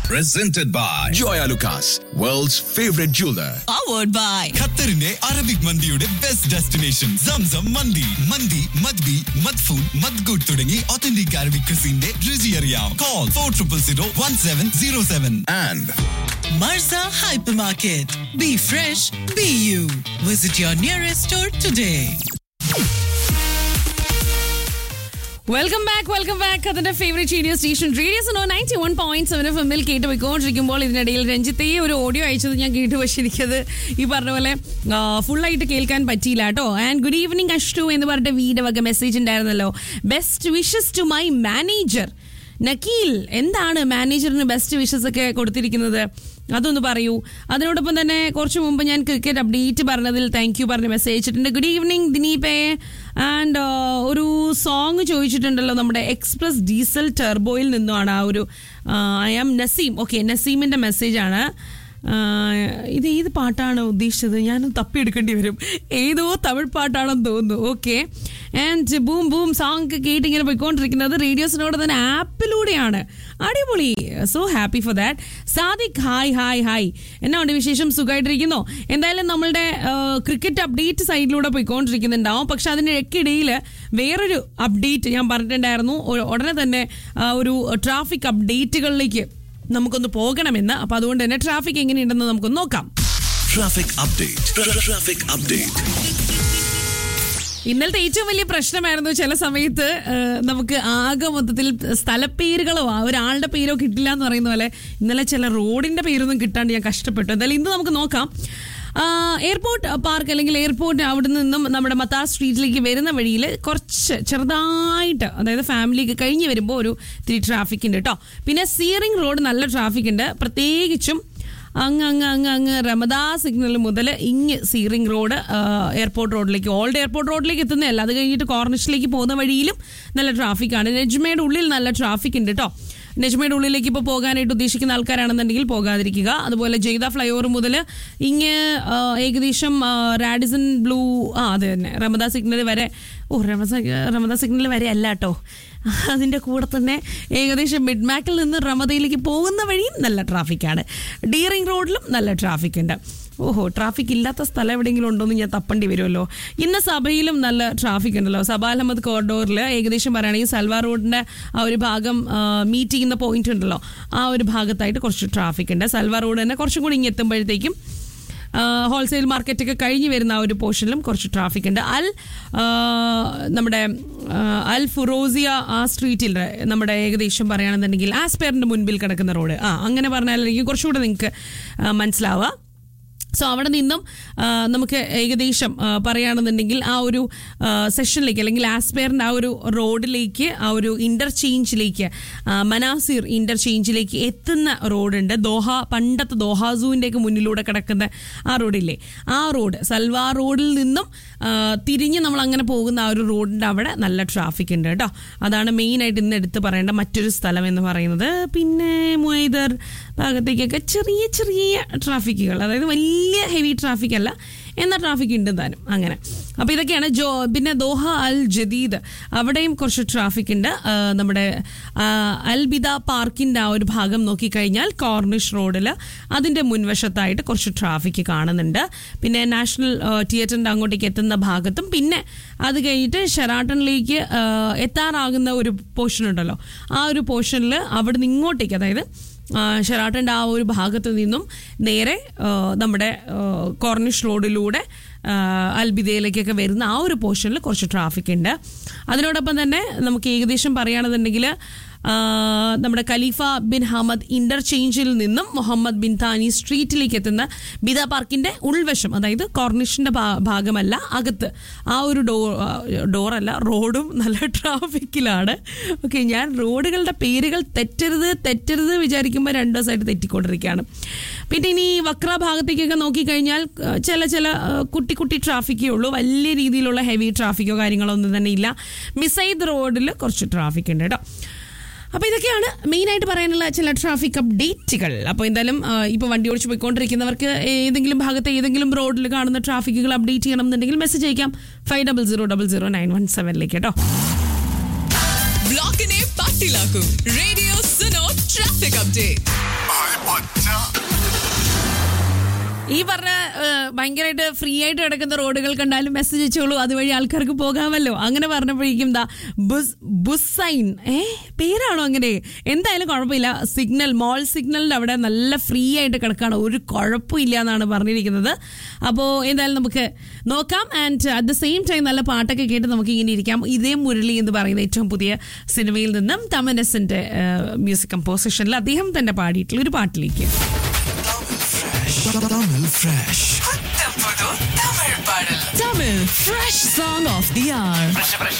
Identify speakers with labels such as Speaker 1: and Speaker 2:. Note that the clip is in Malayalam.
Speaker 1: presented by
Speaker 2: Joya Lucas, world's favorite jeweler.
Speaker 3: powered by
Speaker 4: ഖത്തറിന്റെ അറബിക് മന്തിയുടെ ബെസ്റ്റ് ഡെസ്റ്റിനേഷൻ സംസം മന്തി മന്തി മദ്ബി മദ്ഫൂൻ മദ്ഗൂട്ട് തുടങ്ങി ഒത്തന്റിക് അറബിക് ക്രിസിന്റെ രുചി അറിയാം call for triple zero one seven zero seven
Speaker 2: And
Speaker 3: Marza Hypermarket. Be fresh, be you. Visit your nearest store today.
Speaker 5: Welcome back welcome back അതിന്റെ favourite radio station radio so ninety one point seven F എമ്മിൽ കേട്ട് പോയിക്കൊണ്ടിരിക്കുമ്പോൾ ഇതിനിടയിൽ രഞ്ജിത്തെ ഒരു ഓഡിയോ അയച്ചത് ഞാൻ കേട്ടു പക്ഷേ എനിക്കത് ഈ പറഞ്ഞ പോലെ ഫുള്ളായിട്ട് കേൾക്കാൻ പറ്റിയില്ല കേട്ടോ ആൻഡ് ഗുഡ് ഈവനിങ് അഷ്ടു എന്ന് പറഞ്ഞിട്ട് വീട് വക മെസ്സേജ് ഉണ്ടായിരുന്നല്ലോ best wishes to my manager Nakheel എന്താണ് മാനേജറിന് ബെസ്റ്റ് വിഷസ് ഒക്കെ കൊടുത്തിരിക്കുന്നത് അതൊന്ന് പറയൂ അതിനോടൊപ്പം തന്നെ കുറച്ച് മുമ്പ് ഞാൻ ക്രിക്കറ്റ് അപ്ഡേറ്റ് പറഞ്ഞതിൽ താങ്ക് യു പറഞ്ഞ് മെസ്സേജ് ഇട്ടിട്ടുണ്ട് ഗുഡ് ഈവനിങ് ദിനീപേ ആൻഡ് ഒരു സോങ് ചോദിച്ചിട്ടുണ്ടല്ലോ നമ്മുടെ എക്സ്പ്രസ് ഡീസൽ ടെർബോയിൽ നിന്നുമാണ് ആ ഒരു ഐ ആം നസീം ഓക്കെ നസീമിൻ്റെ മെസ്സേജാണ് ഇത് ഏത് പാട്ടാണ് ഉദ്ദേശിച്ചത് ഞാൻ തപ്പിയെടുക്കേണ്ടി വരും ഏതോ തമിഴ് പാട്ടാണെന്ന് തോന്നുന്നു okay and boom boom song കേട്ട് ഇങ്ങനെ പോയിക്കൊണ്ടിരിക്കുന്നത് റേഡിയോസിനോട് തന്നെ ആപ്പിലൂടെയാണ് അടിപൊളി so happy for that Sadiq hi hi hi എന്നാ ഉണ്ട് വിശേഷം സുഖമായിട്ടിരിക്കുന്നോ എന്തായാലും നമ്മളുടെ ക്രിക്കറ്റ് അപ്ഡേറ്റ് സൈഡിലൂടെ പോയിക്കൊണ്ടിരിക്കുന്നുണ്ടാവും പക്ഷെ അതിൻ്റെ ഇടയ്ക്കിടയിൽ വേറൊരു അപ്ഡേറ്റ് ഞാൻ പറഞ്ഞിട്ടുണ്ടായിരുന്നു ഒ- ഉടനെ തന്നെ ആ, ഒരു ട്രാഫിക് അപ്ഡേറ്റുകളിലേക്ക് നമുക്കൊന്ന് പോകണമെന്ന് അപ്പൊ അതുകൊണ്ട് തന്നെ ട്രാഫിക് എങ്ങനെയുണ്ടെന്ന് നമുക്കൊന്ന് നോക്കാം
Speaker 2: traffic update. Tra- traffic update.
Speaker 5: ഇന്നലത്തെ ഏറ്റവും വലിയ പ്രശ്നമായിരുന്നു ചില സമയത്ത് ആ, നമുക്ക് ആകെ മൊത്തത്തിൽ സ്ഥലപ്പേരുകളോ ആ ഒരാളുടെ പേരോ കിട്ടില്ല എന്ന് പറയുന്ന പോലെ ഇന്നലെ ചില റോഡിന്റെ പേരൊന്നും കിട്ടാണ്ട് ഞാൻ കഷ്ടപ്പെട്ടു എന്തായാലും ഇന്ന് നമുക്ക് നോക്കാം ആ, എയർപോർട്ട് പാർക്ക് അല്ലെങ്കിൽ എയർപോർട്ട് അവിടെ നിന്നും നമ്മുടെ മത്താർ സ്ട്രീറ്റിലേക്ക് വരുന്ന വഴിയിൽ കുറച്ച് ചെറുതായിട്ട് അതായത് ഫാമിലിക്ക് കഴിഞ്ഞ് വരുമ്പോൾ ഒരു ഇത്തിരി ട്രാഫിക് ഉണ്ട് കേട്ടോ പിന്നെ സീറിംഗ് റോഡ് നല്ല ട്രാഫിക് ഉണ്ട് പ്രത്യേകിച്ചും അങ്ങ് അങ്ങ് അങ്ങ് അങ്ങ് റമദാ സിഗ്നൽ മുതൽ ഇങ്ങ് സീറിംഗ് റോഡ് ആ, എയർപോർട്ട് റോഡിലേക്ക് ഓൾഡ് എയർപോർട്ട് റോഡിലേക്ക് എത്തുന്നതല്ല അത് കഴിഞ്ഞിട്ട് കോർണിഷിലേക്ക് പോകുന്ന വഴിയിലും നല്ല ട്രാഫിക്കാണ് നെജ്മയുടെ ഉള്ളിൽ നല്ല ട്രാഫിക് ഉണ്ട് കേട്ടോ നെജ്മയുടെ ഉള്ളിലേക്ക് ഇപ്പോൾ പോകാനായിട്ട് ഉദ്ദേശിക്കുന്ന ആൾക്കാരാണെന്നുണ്ടെങ്കിൽ പോകാതിരിക്കുക അതുപോലെ ജയ്ത ഫ്ലൈ ഓവർ മുതൽ ഇങ്ങ് ആ, ഏകദേശം ആ, റാഡിസൺ ബ്ലൂ ആ അത് തന്നെ റമദാ സിഗ്നൽ വരെ ഓ റമദാ റമദാ സിഗ്നൽ വരെ അല്ല കേട്ടോ അതിൻ്റെ കൂടെ തന്നെ ഏകദേശം മിഡ്മാക്കിൽ നിന്ന് റമദയിലേക്ക് പോകുന്ന വഴിയും നല്ല ട്രാഫിക്കാണ് ഡീറിംഗ് റോഡിലും നല്ല ട്രാഫിക് ഉണ്ട് ഓഹോ ട്രാഫിക് ഇല്ലാത്ത സ്ഥലം എവിടെയെങ്കിലും ഉണ്ടോ എന്ന് ഞാൻ തപ്പേണ്ടി വരുമല്ലോ ഇന്ന് സഭയിലും നല്ല ട്രാഫിക് ഉണ്ടല്ലോ സബ അഹമ്മദ് കോറിഡോറിൽ ഏകദേശം പറയുകയാണെങ്കിൽ സൽവാർ റോഡിൻ്റെ ആ ഒരു ഭാഗം മീറ്റ് ചെയ്യുന്ന പോയിന്റ് ഉണ്ടല്ലോ ആ ഒരു ഭാഗത്തായിട്ട് കുറച്ച് ട്രാഫിക് ഉണ്ട് സൽവാർ റോഡ് തന്നെ കുറച്ചും കൂടി ഇങ്ങ് എത്തുമ്പോഴത്തേക്കും ഹോൾസെയിൽ മാർക്കറ്റൊക്കെ കഴിഞ്ഞ് വരുന്ന ആ ഒരു പോർഷനിലും കുറച്ച് ട്രാഫിക് ഉണ്ട് അൽ ആ, നമ്മുടെ ആ, അൽ ഫുറോസിയ ആ സ്ട്രീറ്റിൽ നമ്മുടെ ഏകദേശം പറയുകയാണെന്നുണ്ടെങ്കിൽ ആസ്പെയറിന്റെ മുൻപിൽ കിടക്കുന്ന റോഡ് ആ അങ്ങനെ പറഞ്ഞാലായിരിക്കും കുറച്ചുകൂടെ നിങ്ങൾക്ക് മനസ്സിലാവുക സോ അവിടെ നിന്നും ആ, നമുക്ക് ഏകദേശം ആ, പറയുകയാണെന്നുണ്ടെങ്കിൽ ആ ഒരു ആ, സെഷനിലേക്ക് അല്ലെങ്കിൽ ആസ്പെയറിൻ്റെ ആ ഒരു റോഡിലേക്ക് ആ ഒരു ഇന്റർചേഞ്ചിലേക്ക് ആ, മനാസിർ ഇന്റർചേഞ്ചിലേക്ക് എത്തുന്ന റോഡുണ്ട് ദോഹ പണ്ടത്തെ ദോഹാസൂവിൻ്റെയൊക്കെ മുന്നിലൂടെ കിടക്കുന്ന ആ റോഡില്ലേ ആ റോഡ് സൽവാർ റോഡിൽ നിന്നും ആ, തിരിഞ്ഞ് നമ്മൾ അങ്ങനെ പോകുന്ന ആ ഒരു റോഡിൻ്റെ അവിടെ നല്ല ട്രാഫിക് ഉണ്ട് കേട്ടോ അതാണ് മെയിനായിട്ട് ഇന്ന് എടുത്ത് പറയേണ്ട മറ്റൊരു സ്ഥലം എന്ന് പറയുന്നത് പിന്നെ മൊയ്തർ ഭാഗത്തേക്കൊക്കെ ചെറിയ ചെറിയ ട്രാഫിക്കുകൾ അതായത് വലിയ ഹെവി ട്രാഫിക് അല്ല എന്നാൽ ട്രാഫിക് ഉണ്ട് താനും അങ്ങനെ അപ്പോൾ ഇതൊക്കെയാണ് ജോ പിന്നെ ദോഹ അൽ ജദീദ് അവിടെയും കുറച്ച് ട്രാഫിക് ഉണ്ട് ആ, നമ്മുടെ ആ, അൽബിദ പാർക്കിൻ്റെ ആ ഒരു ഭാഗം നോക്കിക്കഴിഞ്ഞാൽ കോർണിഷ് റോഡിൽ അതിൻ്റെ മുൻവശത്തായിട്ട് കുറച്ച് ട്രാഫിക് കാണുന്നുണ്ട് പിന്നെ നാഷണൽ തിയേറ്ററിൻ്റെ അങ്ങോട്ടേക്ക് എത്തുന്ന ഭാഗത്തും പിന്നെ അത് കഴിഞ്ഞിട്ട് ഷെറാട്ടണിലേക്ക് ആ, എത്താറാകുന്ന ഒരു പോർഷൻ ഉണ്ടല്ലോ ആ ഒരു പോർഷനിൽ അവിടെ നിന്ന് ഇങ്ങോട്ടേക്ക് അതായത് ആ, ഷെറാട്ടൻ്റെ ആ ഒരു ഭാഗത്ത് നിന്നും നേരെ ആ, നമ്മുടെ ആ, കോർണിഷ് റോഡിലൂടെ ആ, അൽബിദയിലേക്കൊക്കെ വരുന്ന ആ ഒരു പോർഷനിൽ കുറച്ച് ട്രാഫിക് ഉണ്ട് അതിനോടൊപ്പം തന്നെ നമുക്ക് ഏകദേശം പറയുകയാണെന്നുണ്ടെങ്കിൽ ആ, നമ്മുടെ ഖലീഫ ബിൻ ഹമദ് ഇന്റർചേഞ്ചിൽ നിന്നും മുഹമ്മദ് ബിൻ താനി സ്ട്രീറ്റിലേക്ക് എത്തുന്ന ബിദ പാർക്കിന്റെ ഉൾവശം അതായത് കോർണിഷിന്റെ ഭാ- ഭാഗമല്ല അകത്ത് ആ ഒരു ഡോർ ഡോറല്ല റോഡും നല്ല ട്രാഫിക്കിലാണ് ഓക്കെ ഞാൻ റോഡുകളുടെ പേരുകൾ തെറ്റരുത് തെറ്റരുത് വിചാരിക്കുമ്പോൾ രണ്ടു ദിവസമായിട്ട് തെറ്റിക്കൊണ്ടിരിക്കുകയാണ് പിന്നെ ഇനി വക്ര ഭാഗത്തേക്കൊക്കെ നോക്കിക്കഴിഞ്ഞാൽ ആ, ചില ചില ആ, കുട്ടി കുട്ടി ട്രാഫിക്കേ ഉള്ളൂ വലിയ രീതിയിലുള്ള ഹെവി ട്രാഫിക്കോ കാര്യങ്ങളോ ഒന്നും തന്നെ ഇല്ല മിസൈദ് റോഡിൽ കുറച്ച് ട്രാഫിക് ഉണ്ട് കേട്ടോ അപ്പോൾ ഇതൊക്കെയാണ് മെയിനായിട്ട് പറയാനുള്ള ചില ട്രാഫിക് അപ്ഡേറ്റുകൾ അപ്പോൾ എന്തായാലും ആ, ഇപ്പോൾ വണ്ടി ഓടിച്ച് പോയിക്കൊണ്ടിരിക്കുന്നവർക്ക് ഏതെങ്കിലും ഭാഗത്തെ ഏതെങ്കിലും റോഡിൽ കാണുന്ന ട്രാഫിക്കുകൾ അപ്ഡേറ്റ് ചെയ്യണം എന്നുണ്ടെങ്കിൽ മെസ്സേജ് അയക്കാം five double zero double zero nine one സെവനിലേക്ക് കേട്ടോ
Speaker 3: ബ്ലോക്കിനെ പട്ടിലാക്കൂ റേഡിയോ സുനോ ട്രാഫിക് അപ്ഡേറ്റ്
Speaker 5: ഈ പറഞ്ഞ ഭയങ്കരമായിട്ട് ഫ്രീ ആയിട്ട് കിടക്കുന്ന റോഡുകൾ കണ്ടാലും മെസ്സേജ് അയച്ചോളൂ അതുവഴി ആൾക്കാർക്ക് പോകാമല്ലോ അങ്ങനെ പറഞ്ഞപ്പോഴേക്കും ദാ ബുസ് ബുസൈൻ ഏ പേരാണോ അങ്ങനെ എന്തായാലും കുഴപ്പമില്ല സിഗ്നൽ മോൾ സിഗ്നലിന്റെ അവിടെ നല്ല ഫ്രീ ആയിട്ട് കിടക്കുകയാണ് ഒരു കുഴപ്പമില്ല എന്നാണ് പറഞ്ഞിരിക്കുന്നത് അപ്പോൾ എന്തായാലും നമുക്ക് നോക്കാം and at the same time നല്ല പാട്ടൊക്കെ കേട്ട് നമുക്ക് ഇങ്ങനെ ഇരിക്കാം ഇതേ മുരളി എന്ന് പറയുന്ന ഏറ്റവും പുതിയ സിനിമയിൽ നിന്നും തമനസിന്റെ മ്യൂസിക് കമ്പോസിഷനിൽ അദ്ദേഹം തന്നെ പാടിയിട്ടുള്ള ഒരു പാട്ടിലേക്ക്
Speaker 4: Tamil Fresh.
Speaker 3: Tamil Fresh Song of the Hour.